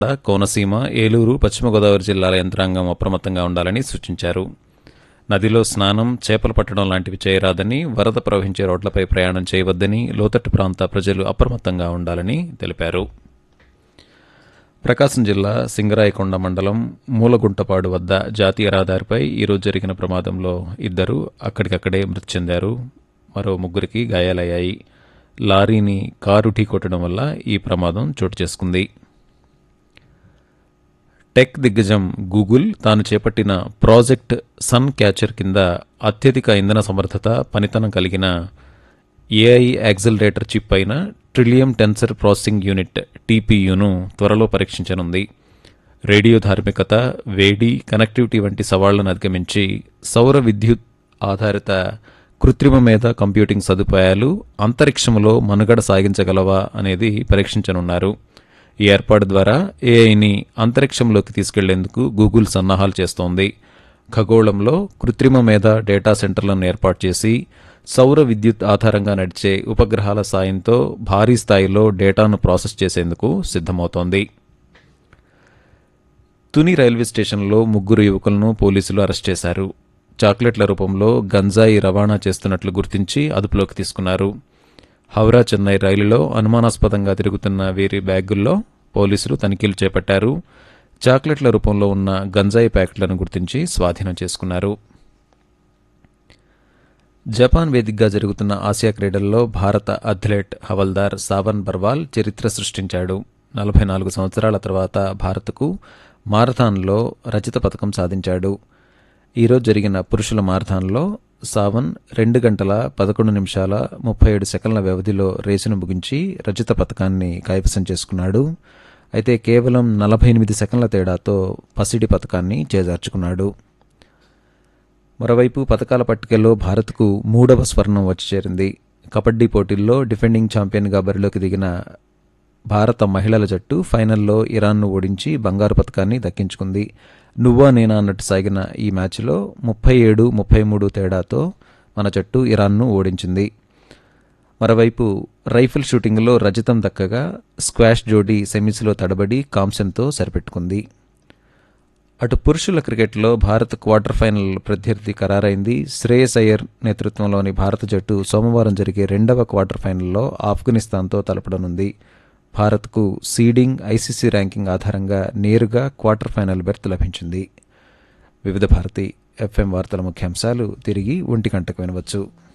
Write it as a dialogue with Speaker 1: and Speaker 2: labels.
Speaker 1: కోనసీమ ఏలూరు పశ్చిమ గోదావరి జిల్లాల యంత్రాంగం అప్రమత్తంగా ఉండాలని సూచించారు నదిలో స్నానం చేపలు పట్టడం లాంటివి చేయరాదని వరద ప్రవహించే రోడ్లపై ప్రయాణం చేయవద్దని లోతట్టు ప్రాంత ప్రజలు అప్రమత్తంగా ఉండాలని తెలిపారు ప్రకాశం జిల్లా సింగరాయకొండ మండలం మూలగుంటపాడు వద్ద జాతీయ రహదారిపై ఈరోజు జరిగిన ప్రమాదంలో ఇద్దరు అక్కడికక్కడే మృతి చెందారు మరో ముగ్గురికి గాయాలయ్యాయి లారీని కారు ఢీకొట్టడం వల్ల ఈ ప్రమాదం చోటు చేసుకుంది టెక్ దిగ్గజం గూగుల్ తాను చేపట్టిన ప్రాజెక్ట్ సన్ క్యాచర్ కింద అత్యధిక ఇంధన సమర్థత పనితనం కలిగిన ఏఐ యాక్సిలరేటర్ చిప్ అయిన ట్రిలియం టెన్సర్ ప్రాసెసింగ్ యూనిట్ టీపీయూను త్వరలో పరీక్షించనుంది రేడియో ధార్మికత వేడి కనెక్టివిటీ వంటి సవాళ్లను అధిగమించి సౌర విద్యుత్ ఆధారిత కృత్రిమ మీద కంప్యూటింగ్ సదుపాయాలు అంతరిక్షంలో మనుగడ సాగించగలవా అనేది పరీక్షించనున్నారు ఈ ఏర్పాటు ద్వారా ఏఐని అంతరిక్షంలోకి తీసుకెళ్లేందుకు గూగుల్ సన్నాహాలు చేస్తోంది ఖగోళంలో కృత్రిమ మీద డేటా సెంటర్లను ఏర్పాటు చేసి సౌర విద్యుత్ ఆధారంగా నడిచే ఉపగ్రహాల సాయంతో భారీ స్థాయిలో డేటాను ప్రాసెస్ చేసేందుకు సిద్ధమవుతోంది తుని రైల్వే స్టేషన్లో ముగ్గురు యువకులను పోలీసులు అరెస్ట్ చేశారు చాక్లెట్ల రూపంలో గంజాయి రవాణా చేస్తున్నట్లు గుర్తించి అదుపులోకి తీసుకున్నారు హౌరా చెన్నై రైలులో అనుమానాస్పదంగా తిరుగుతున్న వీరి బ్యాగుల్లో పోలీసులు తనిఖీలు చేపట్టారు చాక్లెట్ల రూపంలో ఉన్న గంజాయి ప్యాకెట్లను గుర్తించి స్వాధీనం చేసుకున్నారు జపాన్ వేదికగా జరుగుతున్న ఆసియా క్రీడల్లో భారత అథ్లెట్ హవల్దార్ సావన్ బర్వాల్ చరిత్ర సృష్టించాడు నలభై నాలుగు సంవత్సరాల తర్వాత భారత్కు మారథాన్లో రజత పథకం సాధించాడు ఈరోజు జరిగిన పురుషుల మారథాన్లో సావన్ రెండు గంటల పదకొండు నిమిషాల ముప్పై ఏడు సెకండ్ల వ్యవధిలో రేసును ముగించి రజత పథకాన్ని కైవసం చేసుకున్నాడు అయితే కేవలం నలభై ఎనిమిది సెకండ్ల తేడాతో పసిడి పథకాన్ని చేజార్చుకున్నాడు మరోవైపు పథకాల పట్టికల్లో భారత్కు మూడవ స్వర్ణం వచ్చి చేరింది కబడ్డీ పోటీల్లో డిఫెండింగ్ ఛాంపియన్గా బరిలోకి దిగిన భారత మహిళల జట్టు ఫైనల్లో ఇరాన్ను ఓడించి బంగారు పథకాన్ని దక్కించుకుంది నువ్వా నేనా అన్నట్టు సాగిన ఈ మ్యాచ్లో ముప్పై ఏడు ముప్పై మూడు తేడాతో మన జట్టు ఇరాన్ను ఓడించింది మరోవైపు రైఫిల్ షూటింగ్లో రజతం దక్కగా స్క్వాష్ జోడీ సెమీస్లో తడబడి కాంస్యంతో సరిపెట్టుకుంది అటు పురుషుల క్రికెట్లో భారత్ క్వార్టర్ ఫైనల్ ప్రత్యర్థి ఖరారైంది శ్రేయస్ అయ్యర్ నేతృత్వంలోని భారత జట్టు సోమవారం జరిగే రెండవ క్వార్టర్ ఫైనల్లో ఆఫ్ఘనిస్తాన్తో తలపడనుంది భారత్కు సీడింగ్ ఐసీసీ ర్యాంకింగ్ ఆధారంగా నేరుగా క్వార్టర్ ఫైనల్ బెర్త్ లభించింది వివిధ భారతి ఎఫ్ఎం వార్తల ముఖ్యాంశాలు తిరిగి ఒంటి గంటకు వినవచ్చు